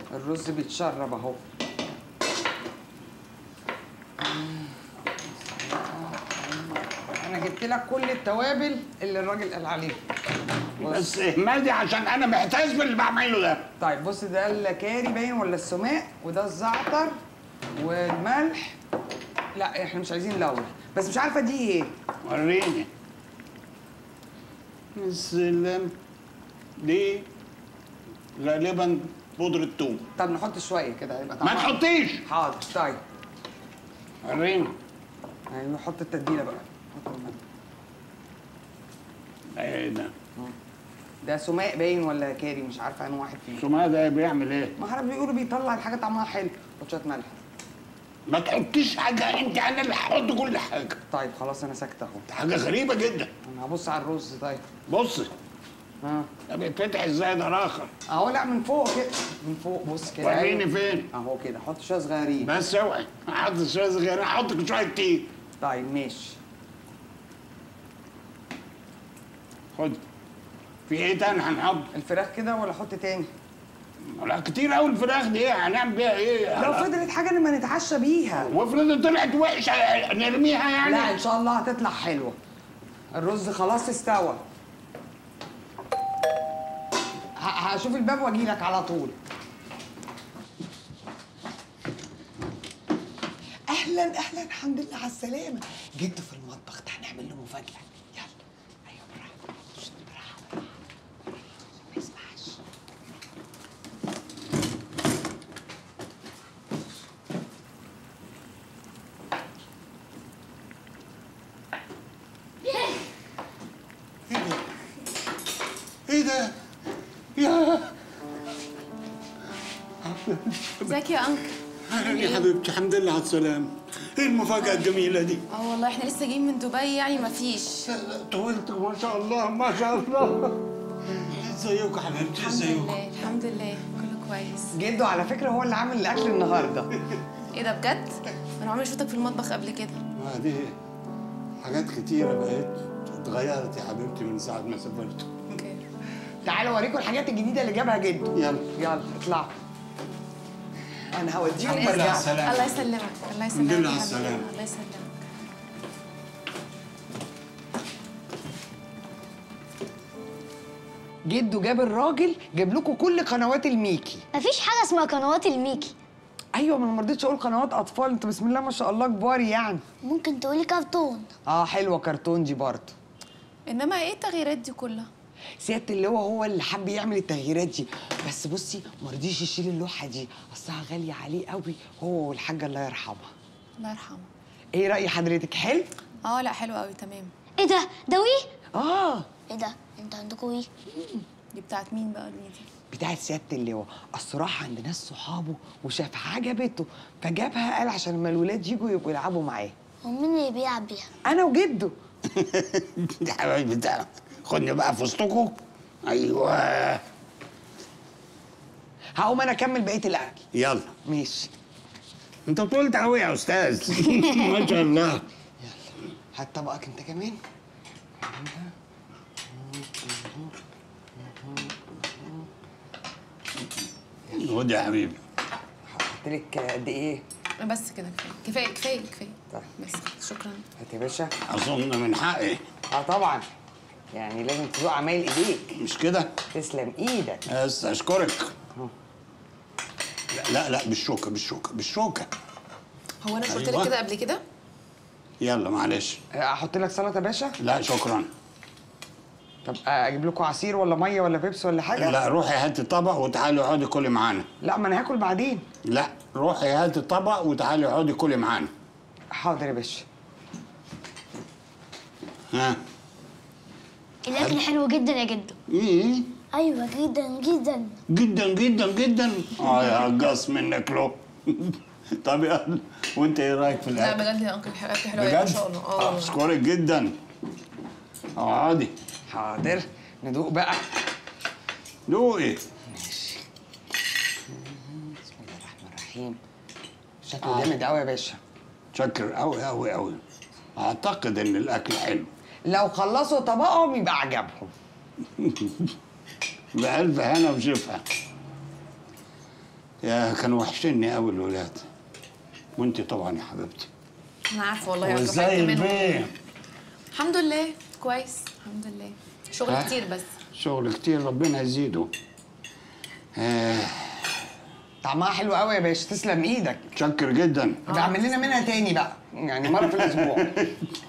الرز بيتشرب اهو انا جبت لك كل التوابل اللي الراجل قال عليها بص بس اهملي عشان انا محتاج باللي بعمله ده طيب بص ده الكاري باين ولا السماق وده الزعتر والملح لا احنا مش عايزين لون بس مش عارفه دي ايه وريني السلام دي غالبا بودرة توم طب نحط شويه كده هيبقى ما طعمها تحطيش حاضر طيب وريني يعني نحط التتبيله بقى نحط الملح. ايه ده ده سماق باين ولا كاري مش عارفه انه واحد فيهم سماء ده بيعمل ايه ما احنا بيقولوا بيطلع الحاجه طعمها حلو حط شويه ملح ما تحطيش حاجة انت انا اللي هحط كل حاجة طيب خلاص انا ساكته اهو دي حاجة غريبة جدا انا هبص على الرز طيب بص ها ده بيتفتح ازاي ده راخر اهو لا من فوق كده من فوق بص كده وريني أيوة. فين اهو كده حط شويه صغيرين بس اوعي هحط شوية صغيرة هحط شوية كتير طيب ماشي خد في ايه تاني هنحط؟ الفراخ كده ولا احط تاني لا كتير قوي الفراخ دي هنعمل بيها ايه؟ لو فضلت حاجه لما نتعشى بيها وافرض طلعت وحشه نرميها يعني لا ان شاء الله هتطلع حلوه الرز خلاص استوى ه- هشوف الباب واجي لك على طول اهلا اهلا الحمد لله على السلامه جده في المطبخ ده هنعمل له مفاجاه يلا ايوه براحه شت، براحه براحه ما يسمعش ايه ده؟ يا ازيك يا انكل اهلا يا حبيبتي الحمد لله على السلامه ايه المفاجاه الجميله دي؟ اه والله احنا لسه جايين من دبي يعني مفيش طولت ما شاء الله ما شاء الله ازيكم يا حبيبتي الحمد ازيكم؟ لله الحمد لله كله كويس جده على فكره هو اللي عامل الاكل النهارده ايه ده بجد انا عمري شفتك في المطبخ قبل كده ما دي حاجات كتيره بقت اتغيرت يا حبيبتي من ساعه ما سافرت اوكي تعالوا اوريكم الحاجات الجديده اللي جابها جده يلا يلا اطلعوا انا هوديهم الحمد لله على وارجع السلامة. الله يسلمك الله يسلمك الحمد لله يا على حبيبي. السلامة. الله يسلمك جده جاب الراجل جاب لكم كل قنوات الميكي مفيش حاجة اسمها قنوات الميكي ايوه ما انا ما رضيتش اقول قنوات اطفال انتوا بسم الله ما شاء الله كبار يعني ممكن تقولي كرتون اه حلوه كرتون دي برضه انما ايه التغييرات دي كلها سياده اللواء هو اللي حب يعمل التغييرات دي بس بصي ما رضيش يشيل اللوحه دي اصلها غاليه عليه قوي هو والحاجه الله يرحمها الله يرحمه ايه راي حضرتك حلو اه لا حلو قوي تمام ايه ده ده وي اه ايه ده انت عندكوا وي دي بتاعت مين بقى دي دي بتاعت سياده اللواء الصراحه عند ناس صحابه وشافها عجبته فجابها قال عشان لما الولاد يجوا يبقوا يلعبوا معاه هو مين اللي بيلعب بيها انا وجده يا حبايبي بتاع خدني بقى في وسطكم ايوه هقوم انا اكمل بقيه الاكل يلا ماشي انت طولت قوي يا استاذ ما شاء الله هات طبقك انت كمان خد يا حبيبي حط لك قد ايه بس كده كفايه كفايه كفايه كفايه طيب. بس شكرا هات يا باشا اظن من حقي اه طبعا يعني لازم تذوق عمايل ايديك مش كده تسلم ايدك بس اشكرك لا لا لا بالشوكه بالشوكه بالشوكه هو انا مش قلت أيوة. لك كده قبل كده يلا معلش احط لك سلطه يا باشا لا شكرا طب اجيب لكم عصير ولا ميه ولا بيبس ولا حاجه لا روحي هاتي طبق وتعالي اقعدي كلي معانا لا ما انا هاكل بعدين لا روحي هاتي طبق وتعالي اقعدي كلي معانا حاضر يا باشا ها الاكل حلو جدا يا جدو ايه ايوه جدا جدا جدا جدا جدا اه يا هجاص منك له طب يلا وانت ايه رايك في لا الاكل بجد يا انكل اكل حلو أوي ما بجد شاء الله اه اشكرك جدا اقعدي حاضر ندوق بقى دوقي ماشي بسم الله الرحمن الرحيم شكله جامد قوي يا باشا شكر قوي قوي قوي اعتقد ان الاكل حلو لو خلصوا طبقهم يبقى عجبهم بألف هنا وشفا يا كانوا وحشني قوي الولاد وانت طبعا يا حبيبتي انا عارفه والله يا أكرم، وازاي حتة منهم. البيه الحمد لله كويس الحمد لله شغل ها؟ كتير بس شغل كتير ربنا يزيده آه طعمها حلو قوي يا باشا تسلم ايدك شكر جدا بعمل لنا منها تاني بقى يعني مره في الاسبوع